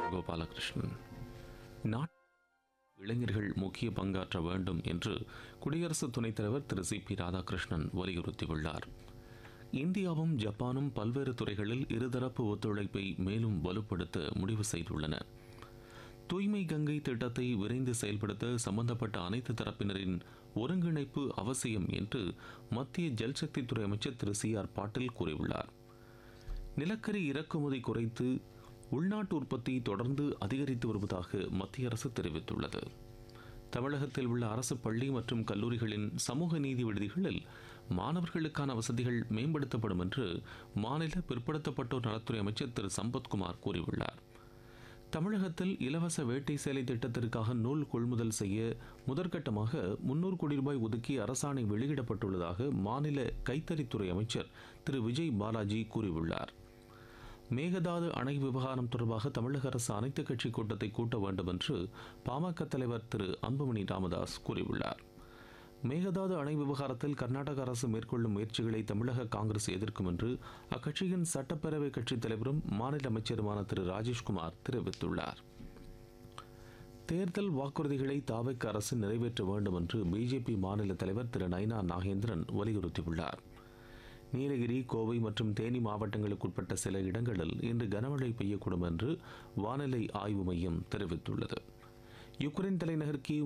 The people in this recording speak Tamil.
கோபாலகிருஷ்ணன் நாட் இளைஞர்கள் முக்கிய பங்காற்ற வேண்டும் என்று குடியரசு துணைத் தலைவர் திரு சி பி ராதாகிருஷ்ணன் வலியுறுத்தியுள்ளார் இந்தியாவும் ஜப்பானும் பல்வேறு துறைகளில் இருதரப்பு ஒத்துழைப்பை மேலும் வலுப்படுத்த முடிவு செய்துள்ளன தூய்மை கங்கை திட்டத்தை விரைந்து செயல்படுத்த சம்பந்தப்பட்ட அனைத்து தரப்பினரின் ஒருங்கிணைப்பு அவசியம் என்று மத்திய ஜல்சக்தித்துறை அமைச்சர் திரு சி ஆர் பாட்டீல் கூறியுள்ளார் நிலக்கரி இறக்குமதி குறைத்து உள்நாட்டு உற்பத்தி தொடர்ந்து அதிகரித்து வருவதாக மத்திய அரசு தெரிவித்துள்ளது தமிழகத்தில் உள்ள அரசு பள்ளி மற்றும் கல்லூரிகளின் சமூக நீதி விடுதிகளில் மாணவர்களுக்கான வசதிகள் மேம்படுத்தப்படும் என்று மாநில பிற்படுத்தப்பட்டோர் நலத்துறை அமைச்சர் திரு சம்பத்குமார் கூறியுள்ளார் தமிழகத்தில் இலவச வேட்டை சேலை திட்டத்திற்காக நூல் கொள்முதல் செய்ய முதற்கட்டமாக முன்னூறு கோடி ரூபாய் ஒதுக்கி அரசாணை வெளியிடப்பட்டுள்ளதாக மாநில கைத்தறித்துறை அமைச்சர் திரு விஜய் பாலாஜி கூறியுள்ளார் மேகதாது அணை விவகாரம் தொடர்பாக தமிழக அரசு அனைத்துக் கட்சி கூட்டத்தை கூட்ட வேண்டும் என்று பாமக தலைவர் திரு அன்புமணி ராமதாஸ் கூறியுள்ளார் மேகதாது அணை விவகாரத்தில் கர்நாடக அரசு மேற்கொள்ளும் முயற்சிகளை தமிழக காங்கிரஸ் எதிர்க்கும் என்று அக்கட்சியின் சட்டப்பேரவை கட்சித் தலைவரும் மாநில அமைச்சருமான திரு ராஜேஷ்குமார் தெரிவித்துள்ளார் தேர்தல் வாக்குறுதிகளை தாவைக்கு அரசு நிறைவேற்ற வேண்டும் என்று பிஜேபி மாநில தலைவர் திரு நைனா நாகேந்திரன் வலியுறுத்தியுள்ளார் நீலகிரி கோவை மற்றும் தேனி மாவட்டங்களுக்குட்பட்ட சில இடங்களில் இன்று கனமழை பெய்யக்கூடும் என்று வானிலை ஆய்வு மையம் தெரிவித்துள்ளது யுக்ரைன் தலைநகர் கீவ்